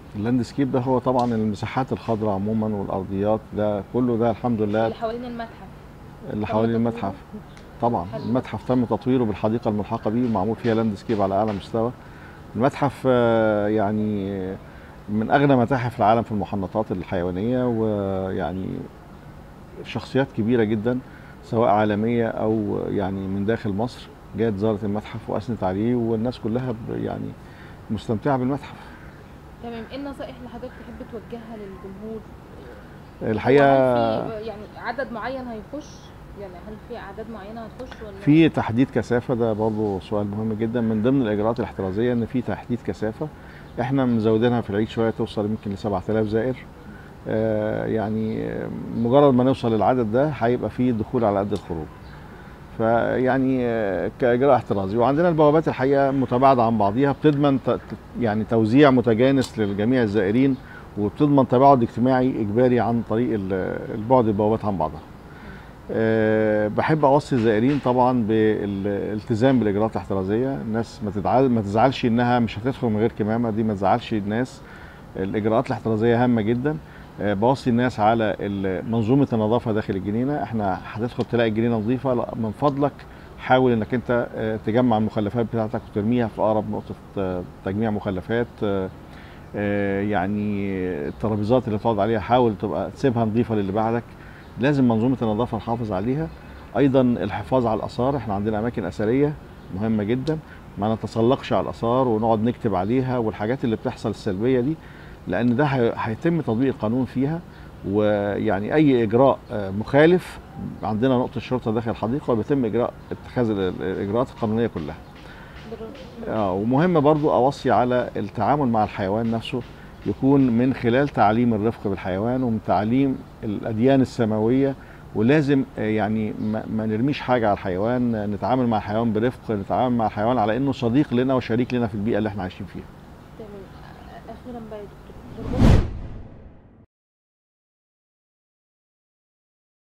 اللاندسكيب ده هو طبعا المساحات الخضراء عموما والارضيات ده كله ده الحمد لله اللي حوالين المتحف اللي تم حوالين تطويره؟ المتحف طبعا حلو. المتحف تم تطويره بالحديقه الملحقه بيه ومعمول فيها لاندسكيب على اعلى مستوى المتحف آه، يعني من اغنى متاحف العالم في المحنطات الحيوانيه ويعني شخصيات كبيره جدا سواء عالميه او يعني من داخل مصر جت زارت المتحف واثنت عليه والناس كلها ب- يعني مستمتعه بالمتحف تمام ايه النصائح اللي حضرتك تحب توجهها للجمهور الحقيقه هل في يعني عدد معين هيخش يعني هل في اعداد معينه هتخش ولا في تحديد كثافه ده برضه سؤال مهم جدا من ضمن الاجراءات الاحترازيه ان في تحديد كثافه احنا مزودينها في العيد شويه توصل يمكن ل 7000 زائر آه، يعني آه، مجرد ما نوصل للعدد ده هيبقى في دخول على قد الخروج فيعني آه، كاجراء احترازي وعندنا البوابات الحقيقه متباعده عن بعضيها بتضمن ت- ت- يعني توزيع متجانس لجميع الزائرين وبتضمن تباعد اجتماعي اجباري عن طريق ال- البعد البوابات عن بعضها أه بحب اوصي الزائرين طبعا بالالتزام بالاجراءات الاحترازيه الناس ما تزعل ما تزعلش انها مش هتدخل من غير كمامه دي ما تزعلش الناس الاجراءات الاحترازيه هامه جدا أه بوصي الناس على ال- منظومه النظافه داخل الجنينه احنا هتدخل تلاقي الجنينه نظيفه لا، من فضلك حاول انك انت أه، تجمع المخلفات بتاعتك وترميها في اقرب نقطه أه، تجميع مخلفات أه، أه، يعني الترابيزات اللي تقعد عليها حاول تبقى تسيبها نظيفه للي بعدك لازم منظومه النظافه نحافظ عليها ايضا الحفاظ على الاثار احنا عندنا اماكن اثريه مهمه جدا ما نتسلقش على الاثار ونقعد نكتب عليها والحاجات اللي بتحصل السلبيه دي لان ده هي- هيتم تطبيق القانون فيها ويعني اي اجراء آه، مخالف عندنا نقطه شرطه داخل الحديقه وبيتم اجراء اتخاذ ال- الاجراءات القانونيه كلها بالر- اه ومهم برضو اوصي على التعامل مع الحيوان نفسه يكون من خلال تعليم الرفق بالحيوان ومن تعليم الاديان السماويه ولازم آه، يعني ما, ما نرميش حاجه على الحيوان آه، نتعامل مع الحيوان برفق نتعامل مع الحيوان على انه صديق لنا وشريك لنا في البيئه اللي احنا عايشين فيها تمام اخيرا بقى يا دكتور